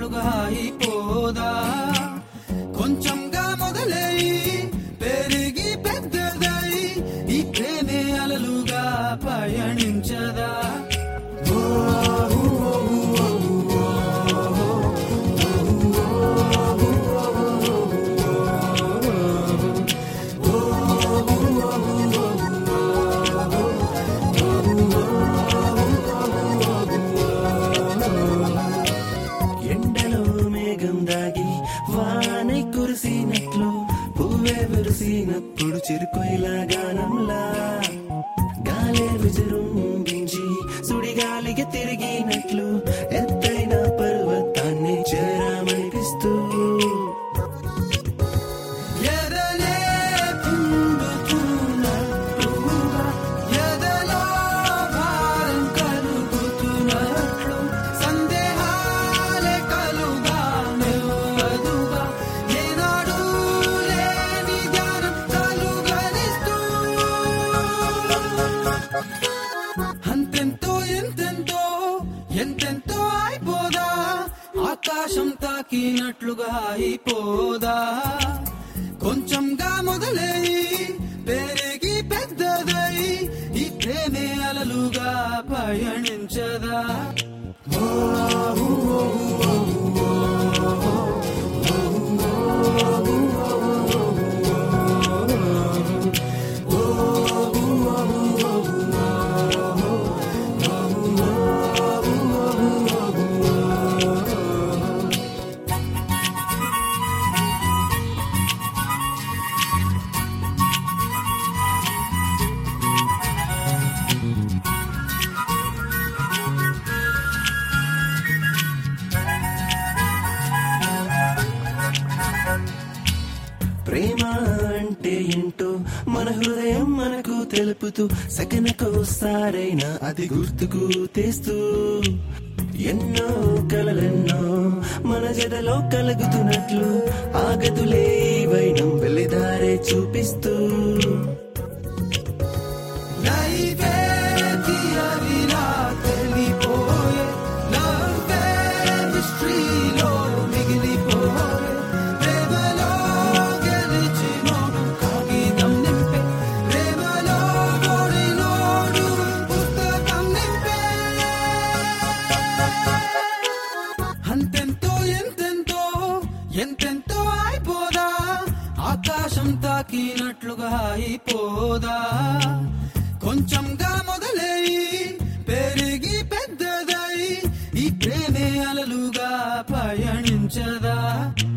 తాకినట్లుగా అయిపోదా కొంచెంగా మొదలై పెరిగి పెద్దదై ఈ ప్రేమే అలలుగా పయనించదా ఎండలో మేఘం దాగి వానై కురిసినట్లు పువ్వే విరిసినప్పుడు చిరుకొయిలా గానంలా గాలే విజృంభించి సుడిగాలికి తిరిగినట్లు ఎత్తైన పర్వతాన్ని చేరామనిపిస్తూ ఎదలే కుండుతున్నట్లుగా, ఎదలో భారం కలుగుతున్నట్లు, సందేహాలే కలుగా నెవ్వదుగా, ఏనాడూ లేని ధ్యానం కలుగనిస్తూ. అంతెంతో ఎంతెంతో ఎంతెంతో అయిపోదా ఆకాశం తాకినట్లుగా అయిపోదా కొంచెంగా మొదలై పెరిగి పెద్దదై ఈ ప్రేమే అలలుగా పయనించదా ప్రేమ అంటే ఏంటో మన హృదయం మనకు తెలుపుతూ సెకనకోసారైనా అది గుర్తుకు తెస్తూ ఎన్నో కలలెన్నో మన జదలో కలుగుతున్నట్లు ఆగదులే ఈ వైనం వెళ్ళిదారే చూపిస్తూ లైఫే తీయనిలా తెలిపోయే లవ్వే మిస్టరీలో మిగిలిపోయే ప్రేమలో గెలిచినోడు కాగితం నింపే ప్రేమలో ఓడినోడు పుస్తకం నింపే అంతెంతో ఎంతెంతో ఎంతెంతో అయిపోదా ఆకాశం తాకినట్లుగా అయిపోదా కొంచెంగా మొదలై పెరిగి పెద్దదై ఈ ప్రేమే అలలుగా పయనించదా